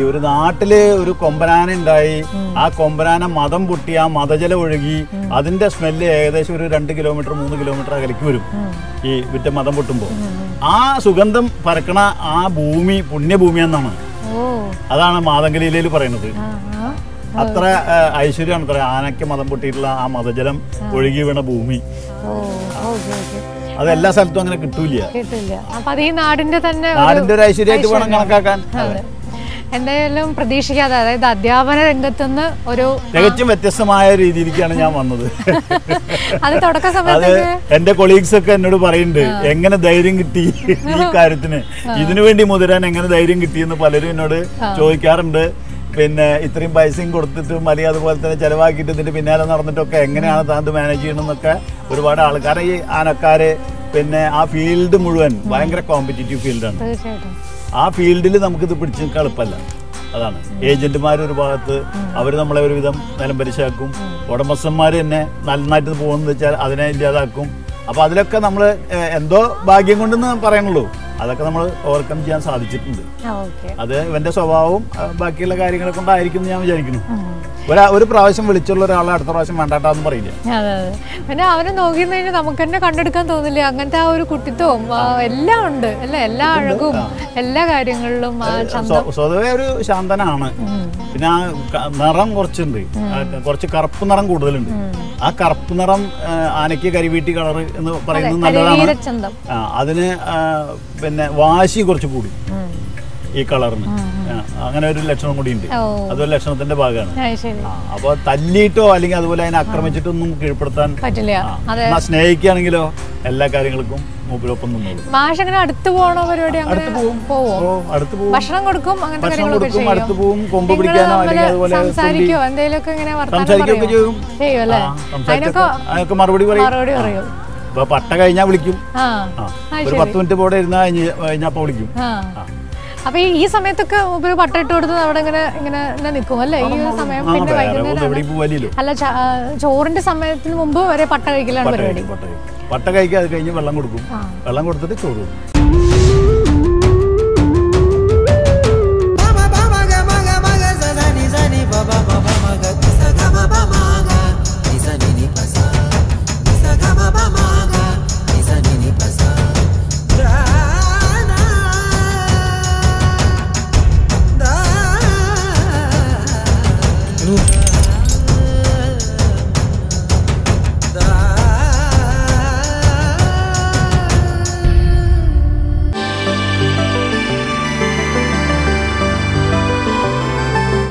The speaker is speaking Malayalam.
ഒരു നാട്ടില് ഒരു കൊമ്പനാന ഉണ്ടായി ആ കൊമ്പനാന മതം പൊട്ടി ആ മതജലം ഒഴുകി അതിന്റെ സ്മെല്ല് ഏകദേശം ഒരു രണ്ട് കിലോമീറ്റർ മൂന്ന് കിലോമീറ്റർ അകലേക്ക് വരും ഈ വിറ്റ മതം പൊട്ടുമ്പോൾ ആ സുഗന്ധം പരക്കണ ആ ഭൂമി പുണ്യഭൂമി എന്നാണ് ഓ അതാണ് മാതങ്കലീലയിൽ പറയുന്നത് ആ ആ അത്ര ഐശ്വര്യമാണ് അത്ര ആനയ്ക്ക് മതം പൊട്ടിയിട്ടുള്ള ആ മതജലം ഒഴുകി വീണ ഭൂമി ഓ ഓക്കെ ഓക്കെ അത് എല്ലാ സ്ഥലത്തും അങ്ങനെ കിട്ടൂല കിട്ടില്ല അപ്പൊ അത് ഈ നാടിന്റെ തന്നെ ഒരു നാടിന്റെ ഒരു ഐശ്വര്യമായിട്ട് വേണം കണക്കാക്കാൻ അതെ. എന്തായാലും പ്രതീക്ഷിക്കാതെ അതായത് അധ്യാപന രംഗത്തുനിന്ന് ഒരു തികച്ചും വ്യത്യസ്തമായ രീതിയിലേക്കാണ് ഞാൻ വന്നത് അത് തുടക്ക അത് സമയത്തൊക്കെ എന്റെ കൊളീഗ്സ് ഒക്കെ എന്നോട് പറയുന്നുണ്ട് എങ്ങനെ ധൈര്യം കിട്ടി ഈ കാര്യത്തിന് ഇതിനു വേണ്ടി മുതിരാൻ എങ്ങനെ ധൈര്യം കിട്ടിയെന്ന് പലരും എന്നോട് ചോദിക്കാറുണ്ട് പിന്നെ ഇത്രയും പൈസയും കൊടുത്തിട്ടും അല്ലെങ്കിൽ അതുപോലെ തന്നെ ചെലവാക്കിയിട്ട് ഇതിന്റെ പിന്നാലെ നടന്നിട്ടൊക്കെ എങ്ങനെയാണ് താൻ ഇത് മാനേജ് ചെയ്യണമെന്നൊക്കെ ഒരുപാട് ആൾക്കാരെ ഈ ആനക്കാര് പിന്നെ ആ ഫീൽഡ് മുഴുവൻ ഭയങ്കര കോമ്പറ്റീറ്റീവ് ഫീൽഡാണ് തീർച്ചയായിട്ടും ആ ഫീൽഡിൽ നമുക്കിത് പിടിച്ചു നിൽക്കാൻ എളുപ്പമല്ല അതാണ് ഏജന്റുമാർ ഒരു ഭാഗത്ത് അവർ നമ്മളെ ഒരുവിധം നിലംപരിശാക്കും ഉടമസ്ഥന്മാർ തന്നെ നന്നായിട്ട് പോകുന്നത് വെച്ചാൽ അതിനെ ഇല്ലാതാക്കും അപ്പോൾ അതിലൊക്കെ നമ്മൾ എന്തോ ഭാഗ്യം കൊണ്ടെന്ന് പറയണുള്ളൂ അതൊക്കെ നമ്മൾ ഓവർകം ചെയ്യാൻ സാധിച്ചിട്ടുണ്ട് ഓക്കെ അത് ഇവന്റെ സ്വഭാവവും ആ, ബാക്കിയുള്ള കാര്യങ്ങളെ കൊണ്ടായിരിക്കും എന്ന് ഞാൻ വിചാരിക്കുന്നു ഒരാ ഒരു പ്രാവശ്യം വിളിച്ചുള്ള ഒരാളെ അടുത്ത പ്രാവശ്യം വേണ്ടാട്ടാന്ന് പറയില്ല അതെ അതെ പിന്നെ അവനെ നോക്കി കഴിഞ്ഞാൽ നമുക്ക് തന്നെ കണ്ടെടുക്കാൻ തോന്നില്ല അങ്ങനത്തെ ആ ഒരു കുട്ടിത്വവും ആ, എല്ലാം ഉണ്ട് അല്ലേ എല്ലാ അഴകും എല്ലാ കാര്യങ്ങളിലും ആ ചന്തം സ്വ- സ്വതവേ ഒരു ശാന്തനാണ് പിന്നെ ആ ക- നിറം കുറച്ചുണ്ട് ആ കുറച്ച് കറുപ്പ് നിറം കൂടുതലുണ്ട് ആ കറുപ്പ് നിറം ആ, ആനയ്ക്ക് കരിവീട്ടി കളർ എന്ന് പറയുന്നത് നല്ലതാണ് കരിവീരച്ചന്തം ആ, അതിന് ആ, പിന്നെ വാശി കുറച്ച് കൂടി ഉം. ഈ കളറിന് ആ, അങ്ങനെ ഒരു ലക്ഷണം കൂടി ഉണ്ട് ഓ അതൊരു ലക്ഷണത്തിന്റെ ഭാഗമാണ് അത് ശരി ആ, അപ്പൊ തല്ലിയിട്ടോ അല്ലെങ്കിൽ അതുപോലെ അതിനെ ആക്രമിച്ചിട്ടൊന്നും കീഴ്പ്പെടുത്താൻ പറ്റില്ല ആ, അതെ എന്നാ സ്നേഹിക്കുകയാണെങ്കിലോ എല്ലാ കാര്യങ്ങൾക്കും മൂപ്പിലൊപ്പം നിന്നോളൂ മാഷ് അങ്ങനെ അടുത്ത് പോകണോ പരിപാടി അങ്ങനെ അടുത്ത് പോവും പോവോ ഓ അടുത്ത് പോവും ഭക്ഷണം കൊടുക്കും അങ്ങനത്തെ ഭക്ഷണം കാര്യങ്ങളൊക്കെ കൊടുക്കും ചെയ്യും അടുത്ത് പോവും കൊമ്പ് നിങ്ങള് പിടിക്കാനോ തമ്മില് അല്ലെങ്കിൽ അതുപോലെ സംസാരിക്കോ എന്തെങ്കിലുമൊക്കെ ഇങ്ങനെ വർത്താനം സംസാരിക്കുകയൊക്കെ പറയോ? ചെയ്യും ചെയ്യും അല്ലേ ആ, അതിനൊക്കെ സംസാരിച്ചൊക്കെ അതിനൊക്കെ മറുപടി പറയും മറുപടി പറയും ഇപ്പൊ പട്ട കഴിഞ്ഞാൽ വിളിക്കും ആ ആ അത് ഒരു പത്ത് മിനിറ്റ് പോടെ ഇരുന്നാ കഴിഞ്ഞാൽ അപ്പൊ വിളിക്കും ആ ആ. അപ്പൊ ഈ ഈ സമയത്തൊക്കെ ഒരു പട്ട ഇട്ട് കൊടുത്ത് അവിടെ ഇങ്ങനെ ഇങ്ങനെ ഇങ്ങനെ നിൽക്കും അല്ലേ ഈ ഒരു സമയം ആ പിന്നെ വേറെ വൈകുന്നേരം എവിടെയും പോവാലോ അല്ല ച- ആ, ചോറിന്റെ സമയത്തിന് മുമ്പ് വരെ പട്ട കഴിക്കലാണ് പട്ട പരിപാടി കഴിക്കും പട്ട കഴിക്കും പട്ട കഴിക്കുക അത് കഴിഞ്ഞ് വെള്ളം കൊടുക്കും ആ. വെള്ളം കൊടുത്തിട്ട് ചോറ് കൊടുക്കും